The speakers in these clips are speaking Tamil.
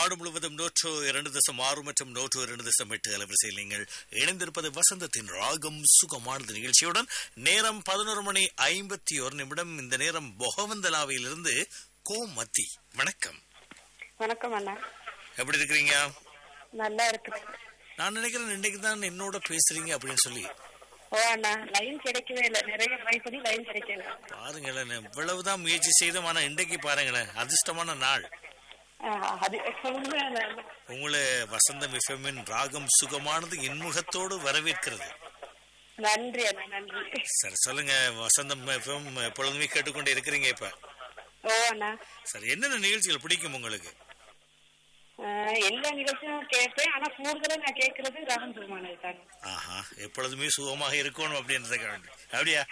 நாடு முழுவதும் நூற்று இரண்டு தசம் ஆறு மற்றும் நூற்று இரண்டு தசம் எட்டு அலைவரிசையில் நீங்கள் இணைந்திருப்பது வசந்தத்தின் ராகம் சுகமானது நிகழ்ச்சியுடன் நேரம் பதினோரு மணி ஐம்பத்தி ஒரு நிமிடம் இந்த நேரம் பொகவந்தலாவிலிருந்து கோமதி வணக்கம் வணக்கம் அண்ணா எப்படி இருக்கிறீங்க நல்லா இருக்கு நான் நினைக்கிறேன் இன்னைக்கு தான் என்னோட பேசுறீங்க அப்படின்னு சொல்லி ஓ அண்ணா லைன் கிடைக்கவே இல்லை நிறைய ட்ரை பண்ணி லைன் கிடைக்கல பாருங்களேன் இவ்வளவுதான் முயற்சி செய்தோம் ஆனா இன்றைக்கு பாருங்களேன் அதிர்ஷ்டமான நாள் ஆ, அது உண்மையான அண்ணா. உங்களை வசந்தம் எஃப்எம்மின் ராகம் சுகமானது இன்முகத்தோடு வரவேற்கிறது நன்றி அண்ணா நன்றி சரி சொல்லுங்க வசந்தம் எஃப்எம் எப்பொழுதுமே கேட்டுக்கொண்டு இருக்கிறீங்க இப்ப ஓ அண்ணா சரி என்னென்ன நிகழ்ச்சிகள் பிடிக்கும் உங்களுக்கு ஆ, எல்லா நிகழ்ச்சியும் கேட்பேன் ஆனா கூடுதலா நான் கேட்கறது ராகம் சுமானது தான் ஆஹா எப்பொழுதுமே சுகமாக இருக்கணும் அப்படின்றதுக்கு வேண்டி அப்படியா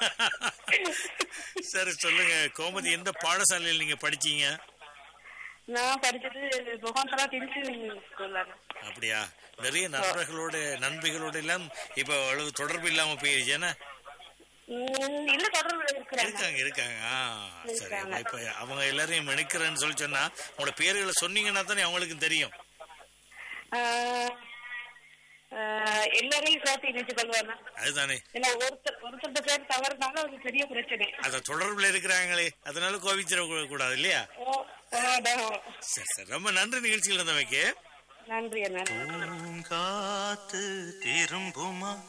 சரி சொல்லுங்க கோமதி எந்த பாடசாலையில் நீங்க படிச்சீங்க நான் படிச்சது புகாந்தரா திருச்சி ஸ்கூல்ல அப்படியா நிறைய நண்பர்களோட நண்பிகளோட எல்லாம் இப்ப அவ்வளவு தொடர்பு இல்லாம போயிருச்சு என்ன இல்ல தொடர்பு இருக்கிறாங்க இருக்காங்க இருக்காங்க ஆ சரி இருக்காங்க. இப்ப அவங்க எல்லாரையும் இணைக்கிறேன்னு சொல்லி சொன்னா உங்களோட பேர்களை சொன்னீங்கன்னா தானே அவங்களுக்கு தெரியும் ஆ, ஆ, எல்லாரையும் சேர்த்து இணைச்சு கொள்வாங்க அதுதானே ஏன்னா ஒருத்தர் ஒருத்தர் பேர் தவறுனாலும் அது பெரிய பிரச்சனை அத தொடர்புல இருக்கிறாங்களே அதனால கோவிச்சிட கூடாது இல்லையா ஓ ஓ, அதான். சரி சரி ரொம்ப நன்றி நிகழ்ச்சியில் இருந்தவைக்கு நன்றி அண்ணா பூங்காத்து திரும்புமா